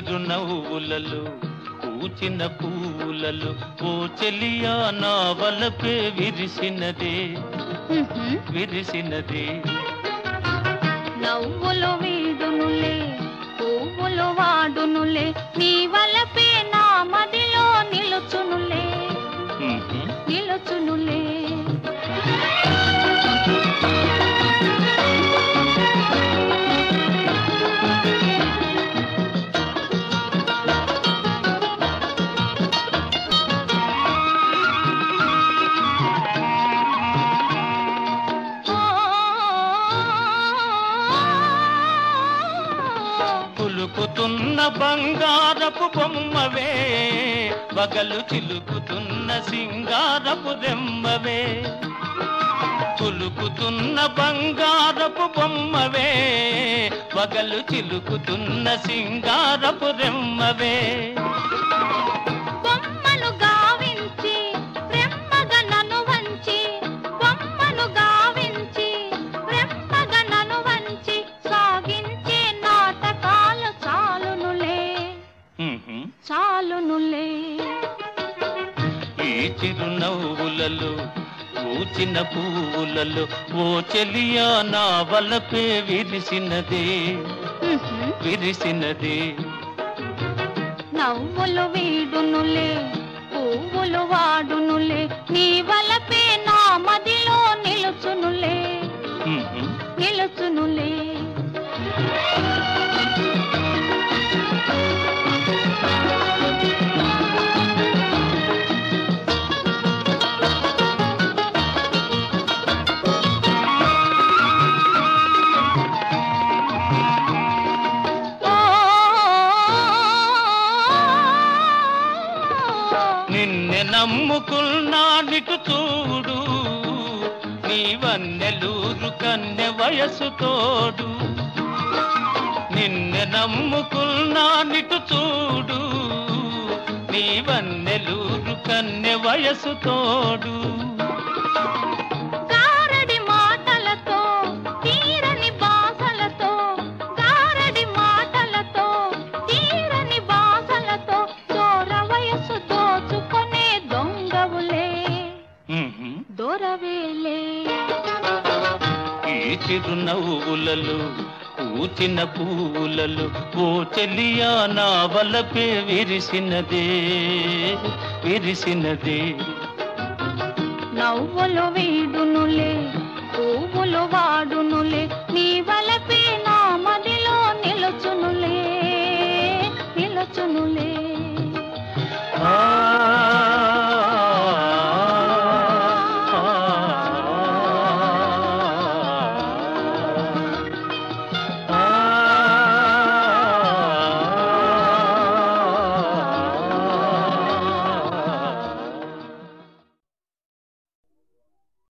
చిరునవ్వులలో పూచిన పూలలో ఓ చెలియా నా వలపే విరిసినదే ఉహుం. విరిసినదే నవ్వులు వీడునులే పువ్వులు వాడునులే నీ వలపే నా మదిలో నిలుచునులే ఉహు. నిలుచునులే పులుకుతున్న బంగారపు బొమ్మవే వగలు చిలుకుతున్న సింగారపు రెమ్మవే పులుకుతున్న బంగారపు బొమ్మవే వగలు చిలుకుతున్న సింగారపు రెమ్మవే బొమ్మను గావించి బ్రహ్మగా నన్ను వంచి బొమ్మను గావించి బ్రహ్మగా నన్ను వంచి సాగించే నాటకాలు చాలునులే ఉహు. చాలునులే ఈ చిరునవ్వులలో పూచిన పువ్వులలో ఓ చెలియా నా వలపే విరిసినదే ఉహుం. విరిసినదే నవ్వులు వీడునులే పువ్వులు వాడునులే నీ వలపే నా మదిలో నిలుచునులే ఉహు. నిలుచునులే ఓ నిన్నె నమ్ముకున్నానిటు చూడు నీవన్నెలూరు కన్నె వయసు తోడు నిన్నె నమ్ముకున్నానిటు చూడు నీవన్నెలూరు కన్నె వయసు తోడు గారడి మాటలతో తీరని బాసలతో గారడి మాటలతో తీరని బాసలతో దూర వయసు దోచుకొనే దొంగవులే ఉహు. దొరవేలే ఈ చిరునవ్వులలో పూచిన పువ్వులలో ఓ చెలియా నా వలపే విరిసినదే విరిసినదే నవ్వులు వీడునులే పువ్వులు వాడునులే